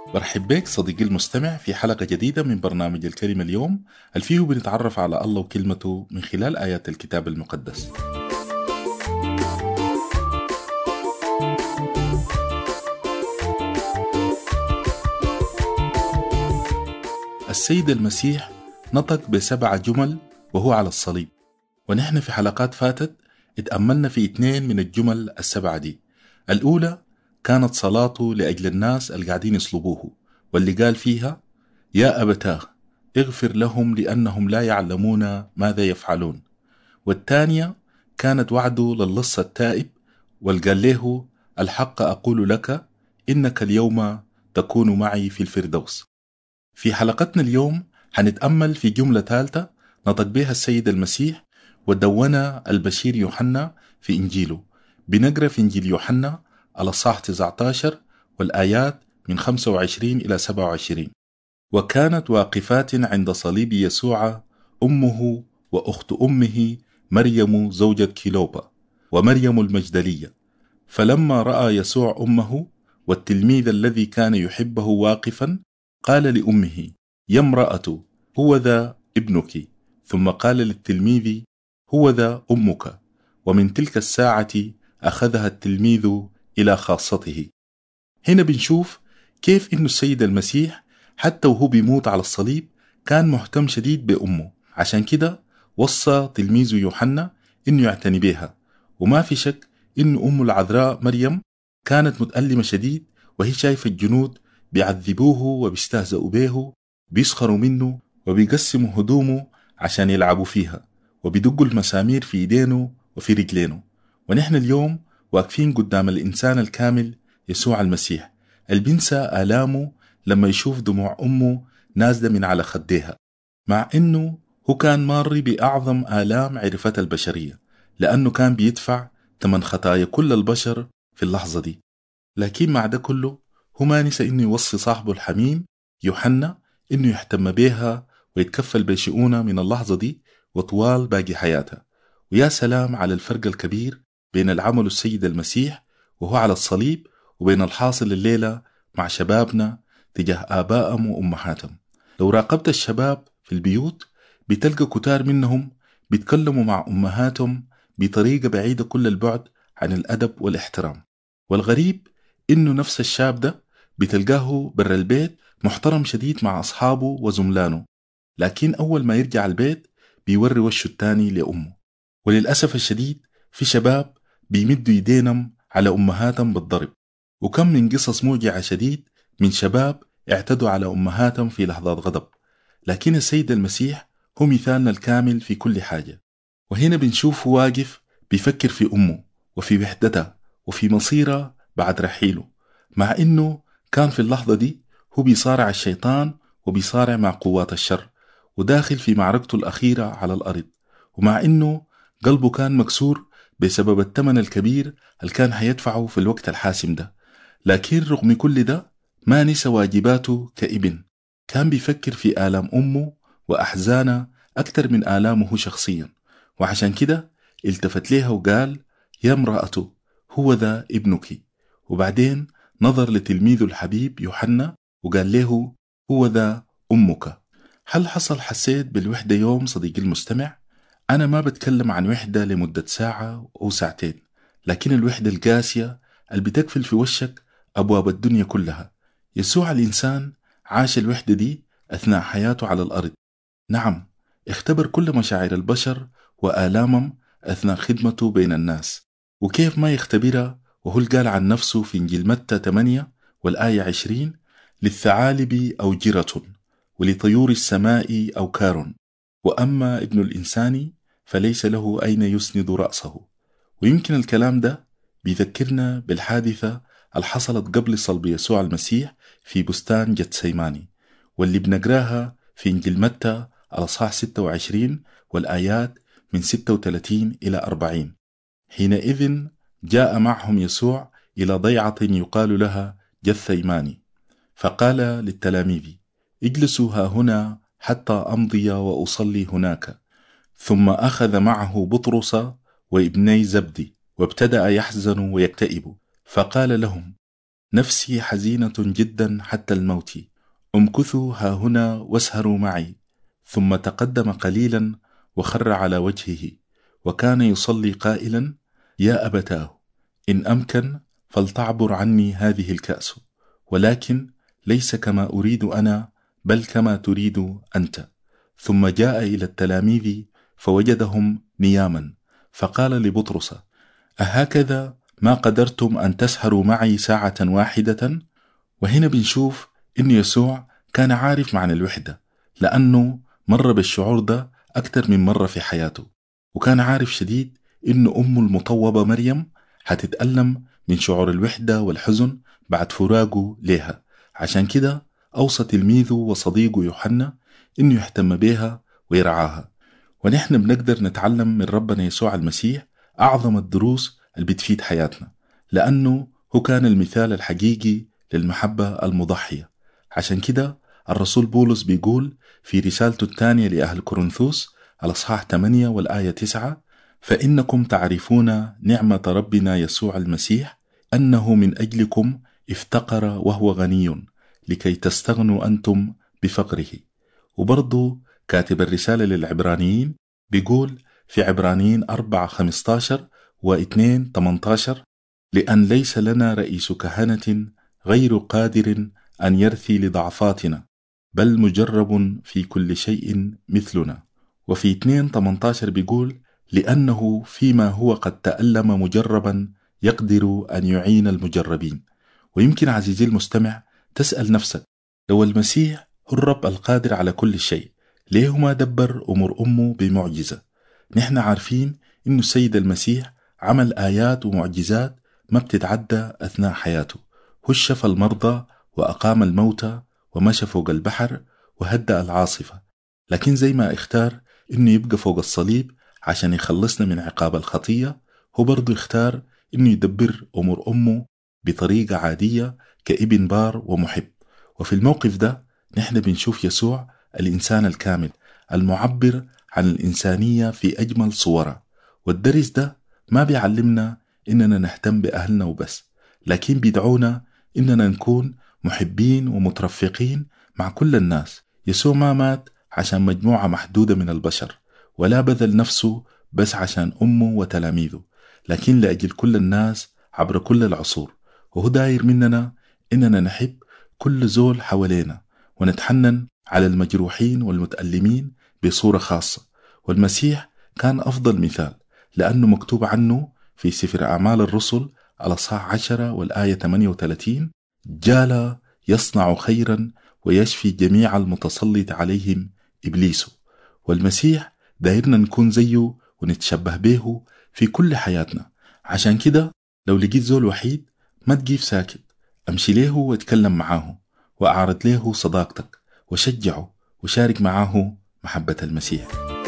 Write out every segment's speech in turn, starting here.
برحب بك صديقي المستمع في حلقة جديدة من برنامج الكلمة اليوم اللي فيه بنتعرف على الله وكلمته من خلال آيات الكتاب المقدس السيد المسيح نطق بسبع جمل وهو على الصليب ونحن في حلقات فاتت اتأملنا في اثنين من الجمل السبعة دي الأولى كانت صلاته لأجل الناس اللي قاعدين يصلبوه واللي قال فيها يا أبتاه اغفر لهم لأنهم لا يعلمون ماذا يفعلون والثانية كانت وعده للص التائب والقال له الحق أقول لك إنك اليوم تكون معي في الفردوس في حلقتنا اليوم حنتأمل في جملة ثالثة نطق بها السيد المسيح ودونها البشير يوحنا في إنجيله بنقرأ في إنجيل يوحنا الأصحاح 19 والآيات من 25 إلى 27 وكانت واقفات عند صليب يسوع أمه وأخت أمه مريم زوجة كيلوبا ومريم المجدلية فلما رأى يسوع أمه والتلميذ الذي كان يحبه واقفا قال لأمه يا امرأة هو ذا ابنك ثم قال للتلميذ هو ذا أمك ومن تلك الساعة أخذها التلميذ إلى خاصته هنا بنشوف كيف إنه السيد المسيح حتى وهو بيموت على الصليب كان مهتم شديد بأمه عشان كده وصى تلميذه يوحنا إنه يعتني بها وما في شك إنه أم العذراء مريم كانت متألمة شديد وهي شايفة الجنود بيعذبوه وبيستهزئوا به بيسخروا منه وبيقسموا هدومه عشان يلعبوا فيها وبيدقوا المسامير في ايدينه وفي رجلينه ونحن اليوم واقفين قدام الإنسان الكامل يسوع المسيح اللي بينسى آلامه لما يشوف دموع أمه نازلة من على خديها مع إنه هو كان ماري بأعظم آلام عرفتها البشرية لأنه كان بيدفع ثمن خطايا كل البشر في اللحظة دي لكن مع ده كله هو ما نسى إنه يوصي صاحبه الحميم يوحنا إنه يهتم بيها ويتكفل بشؤونها من اللحظة دي وطوال باقي حياتها ويا سلام على الفرق الكبير بين العمل السيد المسيح وهو على الصليب وبين الحاصل الليلة مع شبابنا تجاه آبائهم وأمهاتهم لو راقبت الشباب في البيوت بتلقى كتار منهم بيتكلموا مع أمهاتهم بطريقة بعيدة كل البعد عن الأدب والاحترام والغريب إنه نفس الشاب ده بتلقاه برا البيت محترم شديد مع أصحابه وزملانه لكن أول ما يرجع البيت بيوري وشه التاني لأمه وللأسف الشديد في شباب بيمدوا يدينهم على أمهاتهم بالضرب وكم من قصص موجعة شديد من شباب اعتدوا على أمهاتهم في لحظات غضب لكن السيد المسيح هو مثالنا الكامل في كل حاجة وهنا بنشوفه واقف بيفكر في أمه وفي وحدتها وفي مصيرها بعد رحيله مع إنه كان في اللحظة دي هو بيصارع الشيطان وبيصارع مع قوات الشر وداخل في معركته الأخيرة على الأرض ومع إنه قلبه كان مكسور بسبب الثمن الكبير اللي كان حيدفعه في الوقت الحاسم ده لكن رغم كل ده ما نسى واجباته كابن كان بيفكر في آلام أمه وأحزانها أكثر من آلامه شخصيا وعشان كده التفت ليها وقال يا امرأة هو ذا ابنك وبعدين نظر لتلميذه الحبيب يوحنا وقال له هو ذا أمك هل حصل حسيت بالوحدة يوم صديقي المستمع؟ أنا ما بتكلم عن وحدة لمدة ساعة أو ساعتين لكن الوحدة القاسية اللي بتقفل في وشك أبواب الدنيا كلها يسوع الإنسان عاش الوحدة دي أثناء حياته على الأرض نعم اختبر كل مشاعر البشر وآلامهم أثناء خدمته بين الناس وكيف ما يختبرها وهو قال عن نفسه في إنجيل متى 8 والآية 20 للثعالب أوجرة ولطيور السماء أوكار وأما ابن الإنسان فليس له أين يسند رأسه ويمكن الكلام ده بيذكرنا بالحادثة اللي حصلت قبل صلب يسوع المسيح في بستان جتسيماني واللي بنقراها في إنجيل متى الأصحاح 26 والآيات من 36 إلى 40 حينئذ جاء معهم يسوع إلى ضيعة يقال لها جثيماني فقال للتلاميذ اجلسوا ها هنا حتى أمضي وأصلي هناك ثم أخذ معه بطرس وابني زبدي وابتدأ يحزن ويكتئب فقال لهم نفسي حزينة جدا حتى الموت امكثوا ها هنا واسهروا معي ثم تقدم قليلا وخر على وجهه وكان يصلي قائلا يا أبتاه إن أمكن فلتعبر عني هذه الكأس ولكن ليس كما أريد أنا بل كما تريد أنت ثم جاء إلى التلاميذ فوجدهم نياما فقال لبطرس أهكذا ما قدرتم أن تسهروا معي ساعة واحدة وهنا بنشوف إن يسوع كان عارف معنى الوحدة لأنه مر بالشعور ده أكثر من مرة في حياته وكان عارف شديد إن أمه المطوبة مريم حتتألم من شعور الوحدة والحزن بعد فراقه ليها عشان كده أوصى تلميذه وصديقه يوحنا إنه يهتم بيها ويرعاها ونحن بنقدر نتعلم من ربنا يسوع المسيح أعظم الدروس اللي بتفيد حياتنا لأنه هو كان المثال الحقيقي للمحبة المضحية عشان كده الرسول بولس بيقول في رسالته الثانية لأهل كورنثوس الأصحاح 8 والآية 9 فإنكم تعرفون نعمة ربنا يسوع المسيح أنه من أجلكم افتقر وهو غني لكي تستغنوا أنتم بفقره وبرضه كاتب الرسالة للعبرانيين بيقول في عبرانيين 4 15 و 2 18 لأن ليس لنا رئيس كهنة غير قادر أن يرثي لضعفاتنا بل مجرب في كل شيء مثلنا وفي 2 18 بيقول لأنه فيما هو قد تألم مجربا يقدر أن يعين المجربين ويمكن عزيزي المستمع تسأل نفسك لو المسيح هو الرب القادر على كل شيء ليه ما دبر أمور أمه بمعجزة نحن عارفين إنه السيد المسيح عمل آيات ومعجزات ما بتتعدى أثناء حياته هو شفى المرضى وأقام الموتى ومشى فوق البحر وهدأ العاصفة لكن زي ما اختار إنه يبقى فوق الصليب عشان يخلصنا من عقاب الخطية هو برضه اختار إنه يدبر أمور أمه بطريقة عادية كابن بار ومحب وفي الموقف ده نحن بنشوف يسوع الإنسان الكامل المعبر عن الإنسانية في أجمل صورها والدرس ده ما بيعلمنا إننا نهتم بأهلنا وبس لكن بيدعونا إننا نكون محبين ومترفقين مع كل الناس يسوع ما مات عشان مجموعة محدودة من البشر ولا بذل نفسه بس عشان أمه وتلاميذه لكن لأجل كل الناس عبر كل العصور وهو داير مننا إننا نحب كل زول حوالينا ونتحنن على المجروحين والمتألمين بصورة خاصة والمسيح كان أفضل مثال لأنه مكتوب عنه في سفر أعمال الرسل الأصحاح عشرة والآية 38 جال يصنع خيرا ويشفي جميع المتسلط عليهم إبليس والمسيح دايرنا نكون زيه ونتشبه به في كل حياتنا عشان كده لو لقيت زول وحيد ما تجيب ساكت امشي له واتكلم معاه واعرض له صداقتك وشجعه وشارك معاه محبة المسيح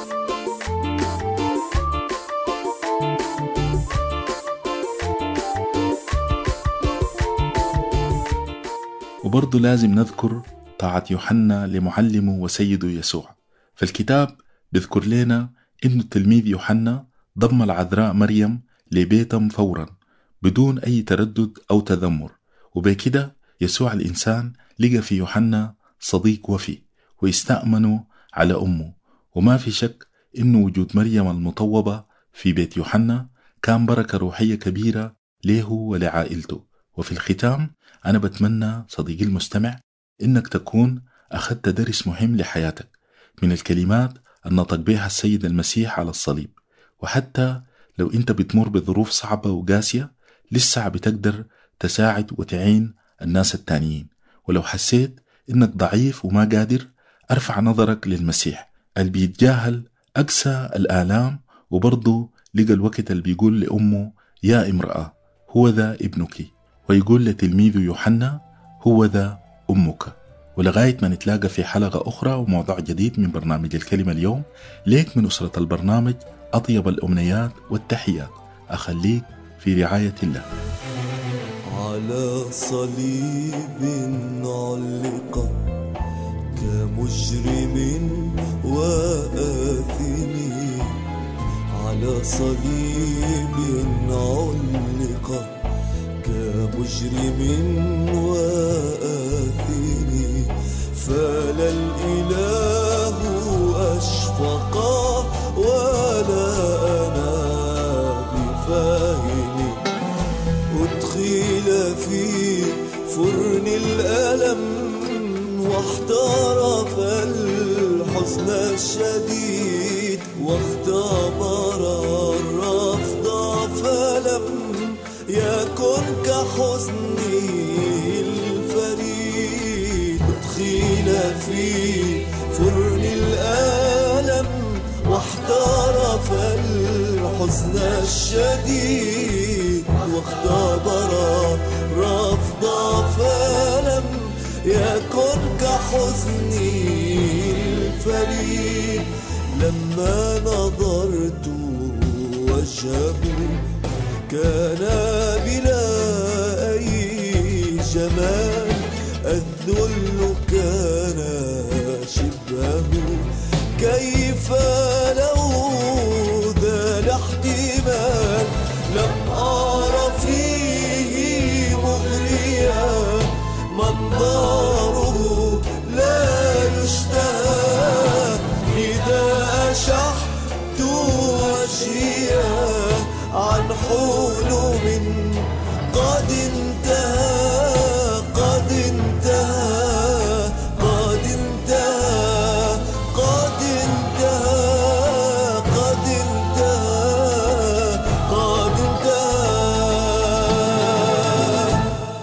وبرضه لازم نذكر طاعة يوحنا لمعلمه وسيده يسوع فالكتاب بيذكر لنا إن التلميذ يوحنا ضم العذراء مريم لبيتهم فورا بدون أي تردد أو تذمر وبكده يسوع الإنسان لقى في يوحنا صديق وفي ويستأمنوا على أمه وما في شك إن وجود مريم المطوبة في بيت يوحنا كان بركة روحية كبيرة له ولعائلته وفي الختام أنا بتمنى صديقي المستمع إنك تكون أخذت درس مهم لحياتك من الكلمات النطق بها السيد المسيح على الصليب وحتى لو أنت بتمر بظروف صعبة وقاسية لسه بتقدر تساعد وتعين الناس التانيين ولو حسيت إنك ضعيف وما قادر أرفع نظرك للمسيح اللي بيتجاهل أقسى الآلام وبرضه لقى الوقت اللي بيقول لأمه يا امرأة هو ذا ابنك ويقول لتلميذه يوحنا هو ذا أمك ولغاية ما نتلاقى في حلقة أخرى وموضوع جديد من برنامج الكلمة اليوم ليك من أسرة البرنامج أطيب الأمنيات والتحيات أخليك في رعاية الله على صليب علق كمجرم وآثم على صليب علق كمجرم مجرم وآثم فلا الإله أشفق ولا أنا بفاهم أدخل في فرن الألم واحترف الحزن الشديد واختبر الرفض فلم يكن كحزني الفريد أدخل في فرن الألم واحترف الحزن الشديد واختبر رفض فلم يكن كحزني الفريد لما نظرت وجهه كان بلا أي جمال الذل كان شبهه كيف لو ذا الاحتمال لم أر فيه مغريا منظره لا يشتهى إذا أشحت وجهيا عن حلم قد انتهى قد انتهى قد انتهى قد انتهى قد انتهى قد انتهى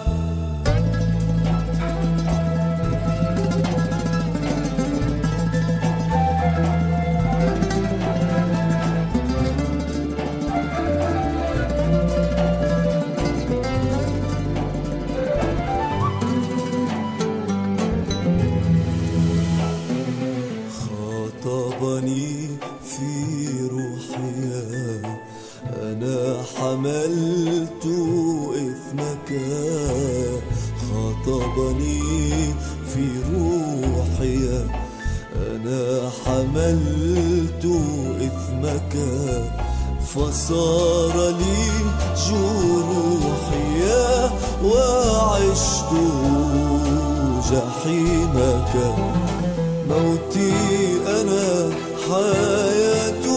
خاطبني في روحي أنا حملت إثمك خاطبني في روحي أنا حملت إثمك فصار لي جروحي وعشت جحيمك موتي أنا حياة